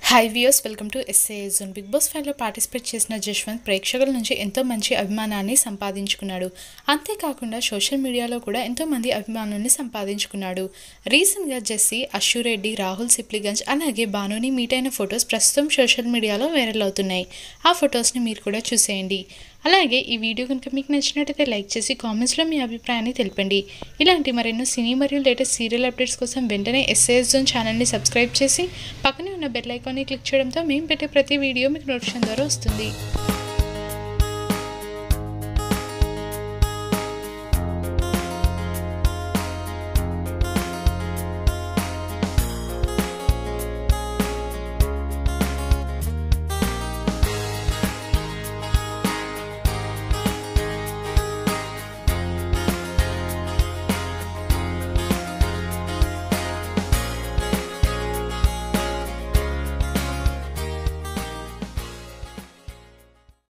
high viewers welcome to SA zone big boss ఫైవ్లో participate చేసిన జశ్వంత్ ప్రేక్షకుల నుంచి ఎంతో మంచి అభిమానాన్ని సంపాదించుకున్నాడు అంతేకాకుండా సోషల్ మీడియాలో కూడా ఎంతో మంది అభిమానుల్ని సంపాదించుకున్నాడు రీసెంట్గా జెస్సీ అశ్వురెడ్డి రాహుల్ సిప్లిగంజ్ అలాగే బానుని మీట్ అయిన ఫొటోస్ ప్రస్తుతం సోషల్ మీడియాలో వైరల్ అవుతున్నాయి ఆ ఫొటోస్ని మీరు కూడా చూసేయండి అలాగే ఈ వీడియో కనుక మీకు నచ్చినట్టయితే లైక్ చేసి కామెంట్స్లో మీ అభిప్రాయాన్ని తెలపండి ఇలాంటి మరెన్నో సినీ మరియు లేటెస్ట్ సీరియల్ అప్డేట్స్ కోసం వెంటనే ఎస్ఏఎస్ జోన్ ఛానల్ని సబ్స్క్రైబ్ చేసి పక్కనే ఉన్న బెల్ ఐకాన్ని క్లిక్ చేయడంతో మేము పెట్టే ప్రతి వీడియో మీకు నోటిఫికేషన్ ద్వారా వస్తుంది